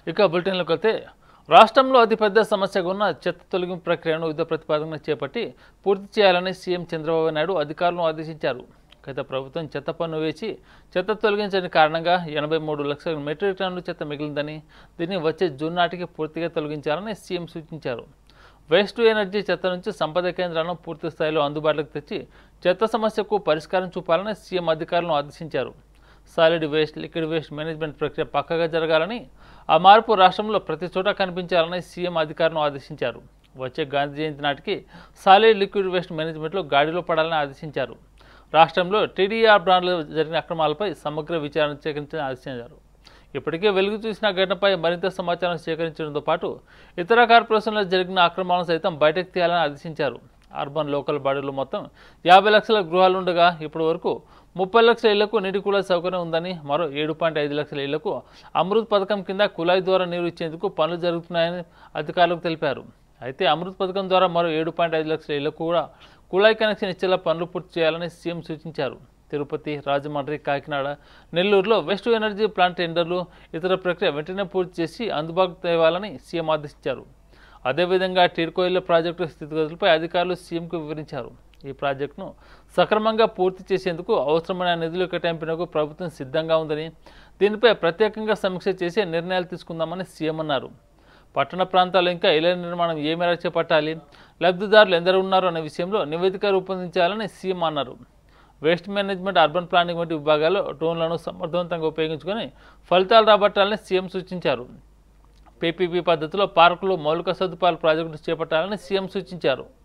ఇక బులెటిన్లోకి వెళ్తే రాష్ట్రంలో అతిపెద్ద సమస్యగా ఉన్న చెత్త తొలగింపు ప్రక్రియను యుద్ధ ప్రతిపాదన చేపట్టి పూర్తి చేయాలని సీఎం చంద్రబాబు నాయుడు అధికారులను ఆదేశించారు గత ప్రభుత్వం చెత్త పన్ను వేసి చెత్త తొలగించని కారణంగా ఎనభై మూడు లక్షల మెట్రిక్ టన్నుల చెత్త మిగిలిందని దీన్ని వచ్చే జూన్ నాటికి పూర్తిగా తొలగించాలని సీఎం సూచించారు వేస్ట్ టు ఎనర్జీ చెత్త నుంచి సంపద కేంద్రాలను పూర్తి స్థాయిలో అందుబాటులోకి తెచ్చి చెత్త సమస్యకు పరిష్కారం చూపాలని సీఎం అధికారులను ఆదేశించారు solid waste liquid waste management ప్రక్రియ పక్కగా జరగాలని ఆ మార్పు రాష్ట్రంలో ప్రతి చోట కనిపించాలని సీఎం అధికారులను ఆదేశించారు వచ్చే గాంధీ జయంతి నాటికి సాలిడ్ లిక్విడ్ వేస్ట్ మేనేజ్మెంట్లో గాడిలో పడాలని ఆదేశించారు రాష్ట్రంలో టీడీఆర్ బ్రాండ్లో జరిగిన అక్రమాలపై సమగ్ర విచారణ సేకరించాలని ఆదేశించారు ఇప్పటికే వెలుగు చూసిన ఘటనపై మరింత సమాచారం సేకరించడంతో పాటు ఇతర కార్పొరేషన్లో జరిగిన అక్రమాలను సైతం బయటకు తీయాలని ఆదేశించారు అర్బన్ లోకల్ బాడీలు మొత్తం యాభై లక్షల గృహాలు ఉండగా ఇప్పటి వరకు ముప్పై లక్షల ఇళ్లకు నీటి కుళాయి సౌకర్యం ఉందని మరో ఏడు పాయింట్ ఐదు లక్షల ఇళ్లకు అమృత్ పథకం కింద కుళాయి ద్వారా నీరు ఇచ్చేందుకు పనులు జరుగుతున్నాయని అధికారులకు తెలిపారు అయితే అమృత్ పథకం ద్వారా మరో ఏడు పాయింట్ ఐదు లక్షల ఇళ్లకు కూడా కుళాయి కనెక్షన్ ఇచ్చేలా పనులు పూర్తి చేయాలని సీఎం సూచించారు తిరుపతి రాజమండ్రి కాకినాడ నెల్లూరులో వెస్ట్ ఎనర్జీ ప్లాంట్ టెండర్లు ఇతర ప్రక్రియ వెంటనే పూర్తి చేసి అందుబాటులో తేవాలని సీఎం ఆదేశించారు అదేవిధంగా టీడ్కోయిల ప్రాజెక్టు స్థితిగతులపై అధికారులు సీఎంకు వివరించారు ఈ ప్రాజెక్టును సక్రమంగా పూర్తి చేసేందుకు అవసరమైన నిధులు కేటాయింపునకు ప్రభుత్వం సిద్ధంగా ఉందని దీనిపై ప్రత్యేకంగా సమీక్ష చేసి నిర్ణయాలు తీసుకుందామని సీఎం అన్నారు పట్టణ ప్రాంతాల్లో ఇంకా ఇళ్ల నిర్మాణం ఏ మేరకు చేపట్టాలి లబ్ధిదారులు ఎందరు ఉన్నారు అనే విషయంలో నివేదిక రూపొందించాలని సీఎం అన్నారు వేస్ట్ మేనేజ్మెంట్ అర్బన్ ప్లానింగ్ వంటి విభాగాల్లో డ్రోన్లను సమర్థవంతంగా ఉపయోగించుకొని ఫలితాలు రాబట్టాలని సీఎం సూచించారు పీపీపీ పద్ధతిలో పార్కులు మౌలిక సదుపాయాల ప్రాజెక్టులు చేపట్టాలని సీఎం సూచించారు